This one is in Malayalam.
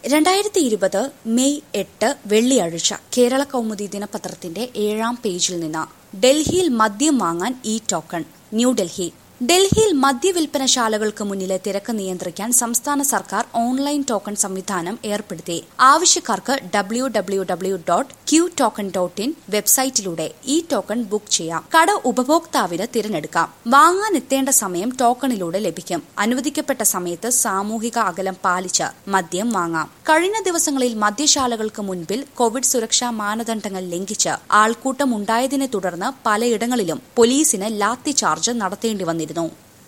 രണ്ടായിരത്തി ഇരുപത് മെയ് എട്ട് വെള്ളിയാഴ്ച കേരള കൗമുദി ദിനപത്രത്തിന്റെ ഏഴാം പേജിൽ നിന്ന് ഡൽഹിയിൽ മദ്യം വാങ്ങാൻ ഇ ടോക്കൺ ന്യൂഡൽഹി ഡൽഹിയിൽ മദ്യവിൽപ്പനശാലകൾക്ക് മുന്നിലെ തിരക്ക് നിയന്ത്രിക്കാൻ സംസ്ഥാന സർക്കാർ ഓൺലൈൻ ടോക്കൺ സംവിധാനം ഏർപ്പെടുത്തി ആവശ്യക്കാർക്ക് W W W dot Q token dot in വെബ്സൈറ്റിലൂടെ ഇ ടോക്കൺ ബുക്ക് ചെയ്യാം കട ഉപഭോക്താവിന് തിരഞ്ഞെടുക്കാം വാങ്ങാനെത്തേണ്ട സമയം ടോക്കണിലൂടെ ലഭിക്കും അനുവദിക്കപ്പെട്ട സമയത്ത് സാമൂഹിക അകലം പാലിച്ച് മദ്യം വാങ്ങാം കഴിഞ്ഞ ദിവസങ്ങളിൽ മദ്യശാലകൾക്ക് മുൻപിൽ കോവിഡ് സുരക്ഷാ മാനദണ്ഡങ്ങൾ ലംഘിച്ച് ആൾക്കൂട്ടം ഉണ്ടായതിനെ തുടർന്ന് പലയിടങ്ങളിലും പോലീസിന് ലാത്തി ചാർജ് നടത്തേണ്ടി വന്നിരുന്നു